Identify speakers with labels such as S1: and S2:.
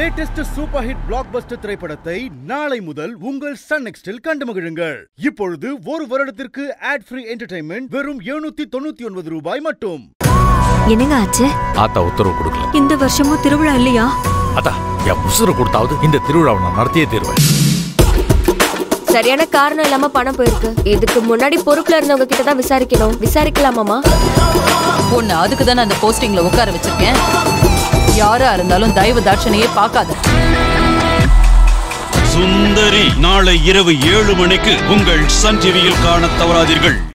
S1: latest super hit blockbuster திரைப்படத்தை நாளை முதல் உங்கள் சன் நெக்ஸ்டில் கண்டு மகிழுங்கள் இப்பொழுது ஒரு வருடத்திற்கு ஆட் ஃப்ரீ என்டர்டைன்மெண்ட் வெறும் எழுநூத்தி தொண்ணூத்தி ஒன்பது ரூபாய் மட்டும்
S2: என்னங்க ஆச்சு
S3: ஆத்தா உத்தரவு கொடுக்கல
S2: இந்த வருஷமும் திருவிழா இல்லையா
S3: அதான் என் உசுரை கொடுத்தாவது இந்த திருவிழாவை நான் நடத்தியே தீருவேன்
S4: சரியான காரணம் இல்லாம பணம் போயிருக்கு இதுக்கு முன்னாடி பொறுப்புல இருந்தவங்க கிட்ட தான் விசாரிக்கணும் விசாரிக்கலாமாமா
S5: உன்னை அதுக்கு தானே அந்த போஸ்டிங்ல உட்கார வச்சிருக்கேன் யாரா இருந்தாலும் தயவு தாட்சணையே பார்க்காத
S6: சுந்தரி நாளை இரவு ஏழு மணிக்கு உங்கள் சன் டிவியில் காணத் தவறாதீர்கள்